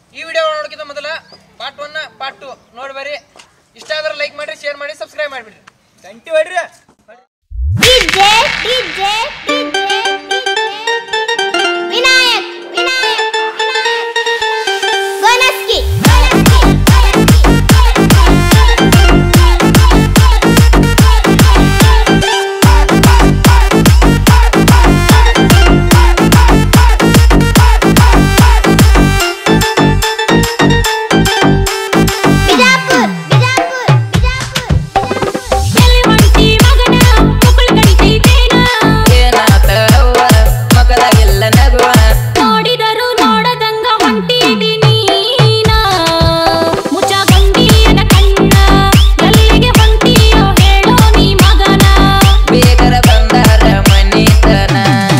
ಈ ವಿಡಿಯೋ ನೋಡೋಕ್ಕಿಂತ ಮೊದಲ part one part two ನೋಡಿ ಬರ್ರಿ ಇಷ್ಟ ಆದ್ರೆ ಲೈಕ್ ಮಾಡ್ರಿ ಶೇರ್ ಮಾಡಿ ಸಬ್ಸ್ಕ್ರೈಬ್ ಮಾಡಿಬಿಡ್ರಿ ಗಂಟಿ ಹೊಡ್ರಿ DJ, DJ, DJ, Vinayak Vinayak Vinayak ಗೋನಸ್ಕಿ ಗೋನಸ್ಕಿ Bijapur Bijapur Bijapur ಎಲ್ಲಿ ಹೊಂಟಿ ಮಗನ ಮಕ್ಕಳು ಕಡಿತೈತೇನ ಏನಾತ ಅವ್ವ ಮಗದಾಗೆಲ್ಲ ನಗುವ ನೋಡಿದರು ನೋಡದಂಗ ಹೊಂಟಿದಿ ನೀನ ಮುಚ್ಚಗೊಂಡಿಯನ ಕಣ್ಣ ಎಲ್ಲಿಗೆ ಹೊಂಟಿಯೋ ಹೇಳೋ ನೀ ಮಗನ ಬೇಗರ ಬಂದಾರ ಮನಿತನ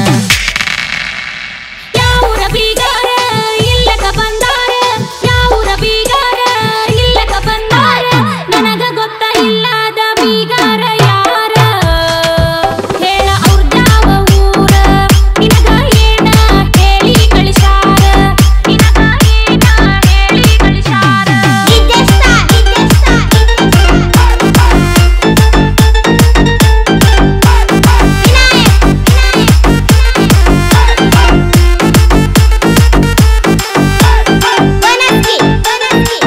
ಯಾವೂರ ಬೀಗಾರ ಇಲ್ಲಕ ಬಂದಾರ ಯಾವೂರ ಬೀಗಾರ ಇಲ್ಲಕ ಬಂದಾರ ನನಗ ಗೊತ್ತ ಇಲ್ಲದ ಬೀಗಾರ ಯಾರ ಹೇಳ ಅವ್ರ ಯಾವ ಊರ ನಿನಗ ಏನ ಹೇಳಿ ಕಳಿಸಾರ ನಿನಗ ಏನ ಹೇಳಿ ಕಳಿಸಾರ ಇದ್ದೆಷ್ಟ ಇದ್ದೆಷ್ಟ ಗೋನಸ್ಕಿ ಗೋನಸ್ಕಿ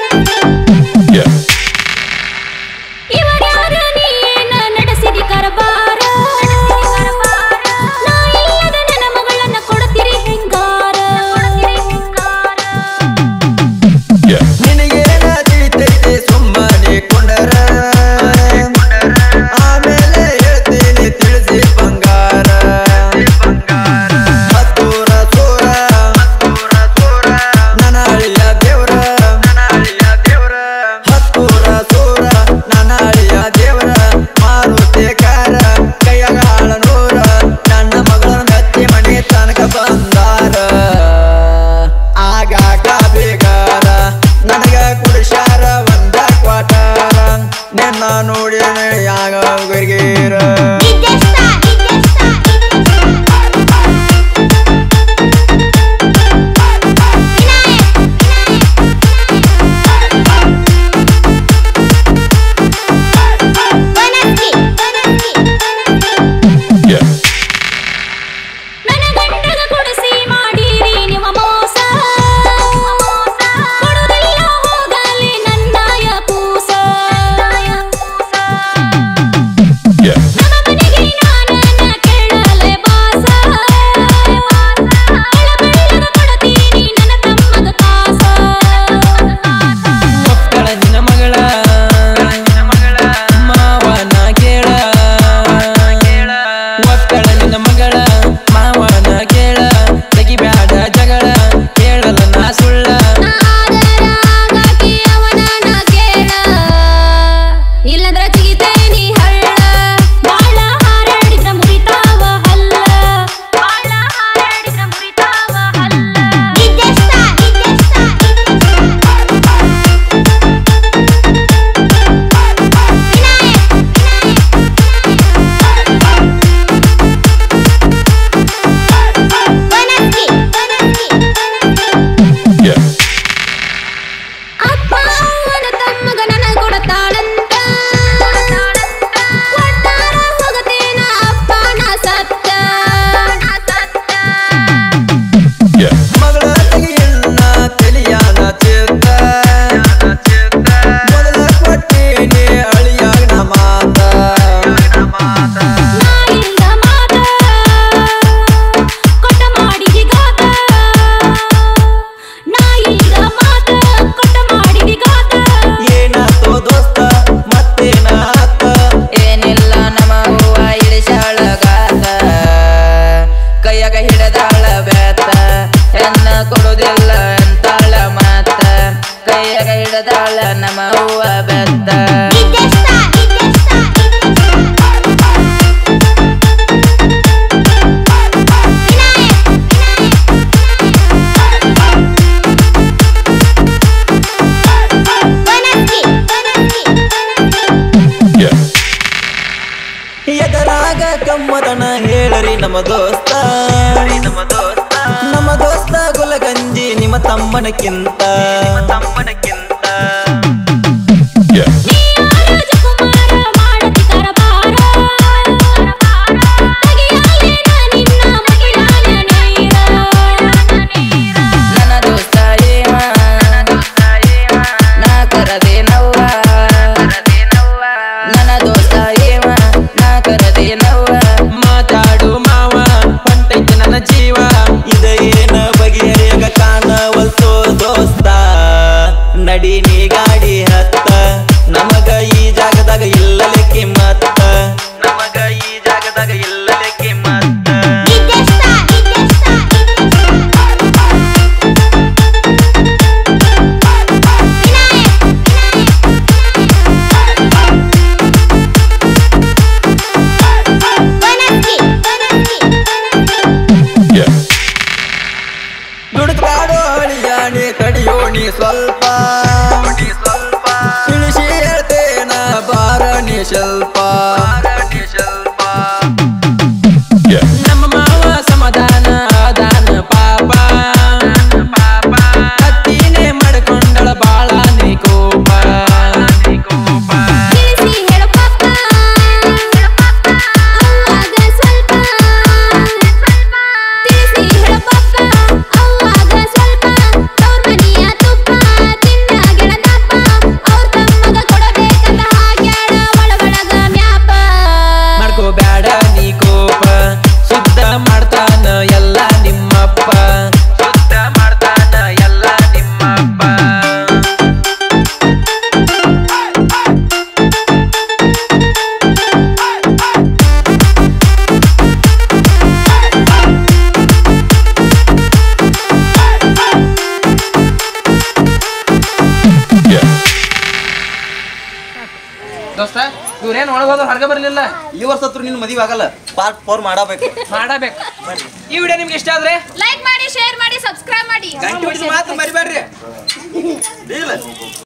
ಇವರ್ಯಾರ ನೀನ ನಡೆಸಿದಿ ಕರಬಾರ ನಾ ಇಲ್ಲದ ನನ್ನ ಮಗಳನ್ನ ಕೊಡ್ತೀರಿ ಹೆಂಗಾರ ನಿನಗೇನ ತಿಳಿತೈತೆ ಸುಮ್ಮನೆ ಕೊಂಡರ ಆಮೇಲೆ ಹೇಳ್ತೀನಿ ತಿಳಿಸಿ ಬಂಗಾರ ಹತ್ತೂರ ಸೂರ ನನ್ನ ಅಳಿಯ ದೇವ್ರ ಹತ್ತೂರ ಸೂರ ನನ್ನ ಅಳಿಯ ದೇವ್ರ ಮಾರುತಿ ಕಾರ ಕೈಯಾಗಾಳ ನೂರ ನನ್ನ ಮಗಳ ಮೆಚ್ಚಿ ಮನೆ ತನಕ ಬಂದಾರ ಆಗಾಗ ಬೇಗಾರ ನನಗ ಕುಡಿಸ್ಯಾರ ಒಂದ ಕ್ವಾಟಾರ ನಿನ್ನ ನೋಡಿ ಯಾಗ ಗುರ್ಗೀರ ಇದ್ದೆಷ್ಟ ಇದ್ದೆಷ್ಟ ವಿನಾಯಕ್ ಗೋನಸ್ಕಿ ಗೋನಸ್ಕಿ ನನ್ನ ಗಂಡಗ ಕೊಡಿಸಿ ಮಾಡಿರಿ ನಿಮ್ಮ ಮೋಸ ಕೊಡುದಿಲ್ಲ ಹೋಗಲಿ ನನ್ನಯ ಕೂಸ ನಮ್ಮ ಮನೆಗೆ ನಾನನ್ನ ಕೇಳಲೆ ಬಾಸ ಬೆಳ ಕೊಡ್ತೀನಿ ನನ್ನ ತಮ್ಮಗ ಕಾಸ ಮಕ್ಕಳ ನಿನ್ನ ಮಗಳ ಮಾವನ ಕೇಳ ಮಕ್ಕಳ ನಿನ್ನ ಮಗಳ ಮಾವನ ಕೇಳ ತೆಗಿಬ್ಯಾಡ ಜಗಳ ಕೇಳಲ್ಲ ನಾ ಸುಳ್ಳ ಆದರಾಗಾಕಿ ಅವನನ್ನ ಕೇಳ ಇಲ್ಲಂದ್ರ ಚಿಗಿತೇನಿ ಹಳ್ಳ ಬಾಳ ಹಾರಾಡಿದ್ರ ಮುರಿತಾವ ಹಲ್ಲ ಬಾಳ ಹಾರಾಡಿದ್ರ ಮುರಿತಾವ ಹಲ್ಲ ಇದ್ದೆಷ್ಟ ಇದ್ದೆಷ್ಟ ವಿನಾಯಕ್ ಗೋನಸ್ಕಿ ಗೋನಸ್ಕಿ ಅಪ್ಪ ಅವನ ತಮ್ಮಗ ನನ್ನ ಕೊಡತಾಳಂತ ಒಟ್ಟಾರ ಹೋಗತೇನ ಅಪ್ಪ ನಾ ಸತ್ತ ಮಗಳ ತೆಗಿಯನ್ನ ತಿಳಿಯಾನ ಚಿತ್ತ ಮೊದಲ ಕೊಟ್ಟೀನಿ ಅಳಿಯಾಗ ನ ಮಾತ ನಾಯಿಲ್ಲ ಮಾತ ಕೊಟ್ಟ ಮಾಡಿದಿ ಗಾತ ನಾಯಿಲ್ಲ ಮಾತ ಕೊಟ್ಟ ಮಾಡಿದಿ ಗಾತ ಏನಾತೋ ದೋಸ್ತ ಮತ್ತೇನಾತ ಏನಿಲ್ಲ ನಮ್ಮ ಹೂವ ಇಳಿಸಾಳ ಗಾತ ಕೈಯಾಗ ಹಿಡದಾಳ ಬ್ಯಾತ ಹೆಣ್ಣ ಕೊಡುದಿಲ್ಲ ಅಂತಾಳ ಮಾತ ಕೈಯಾಗ ಹಿಡದಾಳ ನಮ್ಮ ಹೂವ ಬೆತ್ತ ಇದ್ದೆಷ್ಟ ಇದ್ದೆಷ್ಟ ವಿನಾಯಕ್ ಗೋನಸ್ಕಿ ಗೋನಸ್ಕಿ ಎದರಾಗ ಕಮ್ಮದನ ಹೇಳರಿ ನಮ್ಮ ದೋಸ್ತ ನಮ್ಮ ದೋಸ್ತ ನಮ್ಮ ದೋಸ್ತ ಗುಲಗಂಜಿ ನಿಮ್ಮ ನಿಮ್ಮ ತಮ್ಮನಕ್ಕಿಂತ ರಾಜಕುಮಾರ ಮಾಡತಿ ಕರಬಾರ ತೆಗಿಯಾಲೇನ ನಿನ್ನ ಮಗಿಯಾನ ನೀರ ನನ್ನ ದೋಸ್ತ ಏವ ನಾ ಕರದೆ ನವ್ವ ನನ್ನ ದೋಸ್ತ ಏವ ನಾ ಕರದೆ ನವ್ವ ಮಾತಾಡು ಮಾವ ಹೊಂಟೈತಿ ನನ್ನ ಜೀವ ಇದ ಏನ ಬಗೆಹರಿಯಕ ಕಾಣವಲ್ತೋ ದೋಸ್ತ ನಡಿ ನೀ ಗಾಡಿ ಹತ್ತ ನಮಗ ಈ ಜಾಗದಾಗ ಇಲ್ಲಲೆ ಕಿಮ್ಮತ್ತ ನಮಗ ಈ ಜಾಗದಾಗ ಇಲ್ಲಲೆ ಕಿಮ್ಮತ್ತ DJ Star, DJ Star, Bonaski, Bonaski, ದುಡುಕ್ಬಾಡೋ ಅಳಿಯಾಣಿ ಕಡಿಯೋಣಿ ಸ್ವಲ್ಪ ತಿಳಿಸಿ ಹೇಳ್ತೇನ ಬಾರಣಿ ಸ್ವಲ್ಪ ನಮ್ಮ ಮಾವ ಸಮಾಧಾನ ಆದಾನ ಪಾಪ ಹತ್ತಿನೇ ಮಾಡ್ಕೊಂಡಳ ಬಾಳ ನೀ ಕೋಪ ತಿಳಿಸಿ ಹೇಳು ಪಾಪ ಅವಾಗ ಸ್ವಲ್ಪ ತಿಳಿಸಿ ಹೇಳು ಪಾಪ ಅವಾಗ ಸ್ವಲ್ಪ ತವ್ರ ಮನೆಯ ತುಪ್ಪ ತಿನ್ನ ಗೆಳತಪ್ಪ ಅವ್ರ ತಮ್ಮಗ ಕೊಡಬೇಕಂತ ಹಾಗ್ಯಾಡ ಒಳ ಒಳಗ ಮ್ಯಾಪ ಮಾಡ್ಕೋಬ್ಯಾಡ ನೀ ಕೋಪ ಶುದ್ಧ ಮಾಡ್ತಾನ ಎಲ್ಲ ನಿಮ್ಮಪ್ಪ ಶುದ್ಧ ಮಾಡ್ತಾನ ಎಲ್ಲ ನಿಮ್ಮಪ್ಪ ದೋಸ್ತ ಇವ್ರೇನ್ ಒಳಗೋದು ಹೊರಗೆ ಬರ್ಲಿಲ್ಲ ಈ ವರ್ಷ ಹತ್ರ ನಿನ್ ಮದುವೆ ಆಗಲ್ಲ ಪಾರ್ಟ್ ಫೋರ್ ಮಾಡಬೇಕು ಮಾಡಬೇಕು ಈ ವಿಡಿಯೋ ನಿಮ್ಗೆ ಇಷ್ಟ ಆದ್ರೆ ಲೈಕ್ ಮಾಡಿ